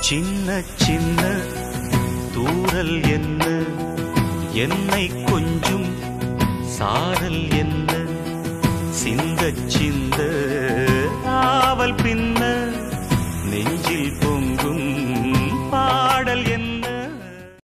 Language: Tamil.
சின்ன சின்ன தூரல் என்ன என்னை கொஞ்சும் சாரல் என்ன சிந்த சிந்த ஆவல் பின்ன